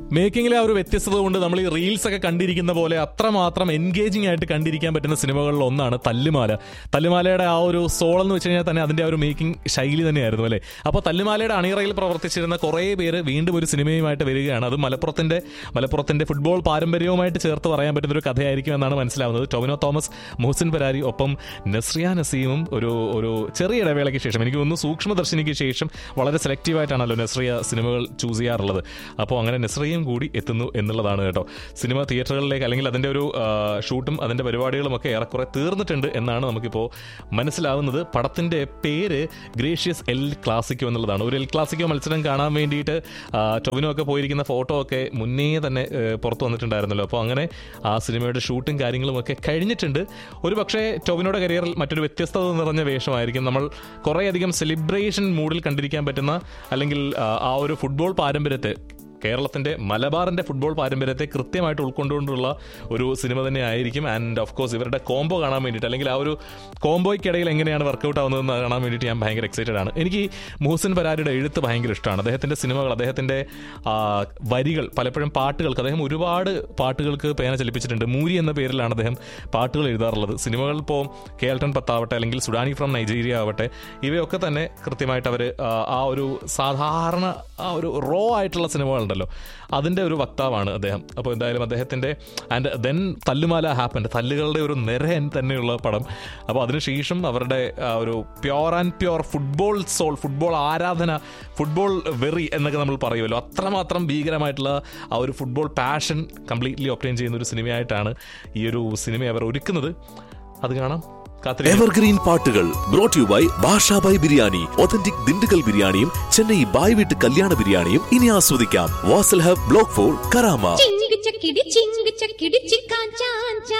മേക്കിങ്ങിലെ ആ ഒരു വ്യത്യസ്തത കൊണ്ട് നമ്മൾ ഈ റീൽസ് ഒക്കെ കണ്ടിരിക്കുന്ന പോലെ അത്രമാത്രം എൻഗേജിംഗ് ആയിട്ട് കണ്ടിരിക്കാൻ പറ്റുന്ന സിനിമകളിൽ ഒന്നാണ് തല്ലുമാല തല്ലുമാലയുടെ ആ ഒരു സോൾ എന്ന് വെച്ച് കഴിഞ്ഞാൽ തന്നെ അതിന്റെ ആ ഒരു മേക്കിംഗ് ശൈലി തന്നെയായിരുന്നു അല്ലേ അപ്പോൾ തല്ലുമാലയുടെ അണിയറയിൽ പ്രവർത്തിച്ചിരുന്ന കുറേ പേര് വീണ്ടും ഒരു സിനിമയുമായിട്ട് വരികയാണ് അത് മലപ്പുറത്തിന്റെ മലപ്പുറത്തിന്റെ ഫുട്ബോൾ പാരമ്പര്യവുമായിട്ട് ചേർത്ത് പറയാൻ പറ്റുന്ന ഒരു കഥയായിരിക്കും എന്നാണ് മനസ്സിലാവുന്നത് ടൊവിനോ തോമസ് മുഹസിൻ പരാരി ഒപ്പം നസ്രിയ നസീമും ഒരു ഒരു ചെറിയ ഇടവേളയ്ക്ക് ശേഷം എനിക്ക് തോന്നുന്നു സൂക്ഷ്മദർശിനിക്ക് ശേഷം വളരെ സെലക്റ്റീവായിട്ടാണല്ലോ നസ്രിയ സിനിമകൾ ചൂസ് ചെയ്യാറുള്ളത് അപ്പോൾ അങ്ങനെ നസ്രിയയും കൂടി എത്തുന്നു എന്നുള്ളതാണ് കേട്ടോ സിനിമ തിയേറ്ററുകളിലേക്ക് അല്ലെങ്കിൽ അതിൻ്റെ ഒരു ആ, ഷൂട്ടും അതിൻ്റെ പരിപാടികളും ഒക്കെ ഏറെക്കുറെ തീർന്നിട്ടുണ്ട് എന്നാണ് നമുക്കിപ്പോൾ മനസ്സിലാവുന്നത് പടത്തിൻ്റെ പേര് ഗ്രേഷ്യസ് എൽ ക്ലാസിക്കോ എന്നുള്ളതാണ് ഒരു എൽ ക്ലാസിക്കോ മത്സരം കാണാൻ വേണ്ടിയിട്ട് ആ, ടൊവിനോ ഒക്കെ പോയിരിക്കുന്ന ഫോട്ടോ ഒക്കെ മുന്നേ തന്നെ ഏ, പുറത്ത് വന്നിട്ടുണ്ടായിരുന്നല്ലോ അപ്പോൾ അങ്ങനെ ആ സിനിമയുടെ ഷൂട്ടും കാര്യങ്ങളും ഒക്കെ കഴിഞ്ഞിട്ടുണ്ട് ഒരു പക്ഷേ ടൊവിനോയുടെ കരിയറിൽ മറ്റൊരു വ്യത്യസ്തത നിറഞ്ഞ വേഷമായിരിക്കും നമ്മൾ കുറേയധികം സെലിബ്രേഷൻ മൂഡിൽ കണ്ടിരിക്കാൻ പറ്റുന്ന അല്ലെങ്കിൽ ആ, ആ ഒരു ഫുട്ബോൾ പാരമ്പര്യത്തെ കേരളത്തിന്റെ മലബാറിന്റെ ഫുട്ബോൾ പാരമ്പര്യത്തെ കൃത്യമായിട്ട് ഉൾക്കൊണ്ടുകൊണ്ടുള്ള ഒരു സിനിമ തന്നെ ആയിരിക്കും ആൻഡ് ഓഫ് കോഴ്സ് ഇവരുടെ കോംബോ കാണാൻ വേണ്ടിയിട്ട് അല്ലെങ്കിൽ ആ ഒരു കോംബോയ്ക്കിടയിൽ എങ്ങനെയാണ് വർക്കൗട്ട് ആവുന്നതെന്ന് കാണാൻ വേണ്ടിയിട്ട് ഞാൻ ഭയങ്കര എക്സൈറ്റഡ് ആണ് എനിക്ക് മുഹസിൻ പരാരിയുടെ എഴുത്ത് ഭയങ്കര ഇഷ്ടമാണ് അദ്ദേഹത്തിന്റെ സിനിമകൾ അദ്ദേഹത്തിന്റെ ആ, വരികൾ പലപ്പോഴും പാട്ടുകൾക്ക് അദ്ദേഹം ഒരുപാട് പാട്ടുകൾക്ക് പേന ചലിപ്പിച്ചിട്ടുണ്ട് മൂരി എന്ന പേരിലാണ് അദ്ദേഹം പാട്ടുകൾ എഴുതാറുള്ളത് സിനിമകൾ ഇപ്പോൾ കേൾട്ടൺ പത്താവട്ടെ അല്ലെങ്കിൽ സുഡാനി ഫ്രം നൈജീരിയ ആവട്ടെ ഇവയൊക്കെ തന്നെ കൃത്യമായിട്ട് അവർ ആ ഒരു സാധാരണ ആ ഒരു റോ ആയിട്ടുള്ള സിനിമകളുണ്ടല്ലോ അതിൻ്റെ ഒരു വക്താവാണ് അദ്ദേഹം അപ്പോൾ എന്തായാലും അദ്ദേഹത്തിൻ്റെ ആൻഡ് ദെൻ തല്ലുമാല ഹാപ്പൻ്റെ തല്ലുകളുടെ ഒരു നിരയൻ തന്നെയുള്ള പടം അപ്പോൾ അതിനുശേഷം അവരുടെ ആ ഒരു pure and pure football soul football ആരാധന ഫുട്ബോൾ വെറി എന്നൊക്കെ നമ്മൾ പറയുമല്ലോ അത്രമാത്രം ഭീകരമായിട്ടുള്ള ആ ഒരു ഫുട്ബോൾ പാഷൻ കംപ്ലീറ്റ്ലി ഒപ്റ്റൈൻ ചെയ്യുന്ന ഒരു സിനിമയായിട്ടാണ് ഈ ഒരു സിനിമ അവർ ഒരുക്കുന്നത് അത് കാണാം കാത്തിരി എവർഗ്രീൻ പാട്ടുകൾ brought you by Basha by biryani authentic Dindigul ബിരിയാണിയും ചെന്നൈ ബായ് വീട്ട് കല്യാണ ബിരിയാണിയും ഇനി ആസ്വദിക്കാം Vasal hub block four Karama ചിങ്ക് ചക്കിടി ചിങ്ക് ചക്കിടി ചിക്കാ ചാൻ ചാൻ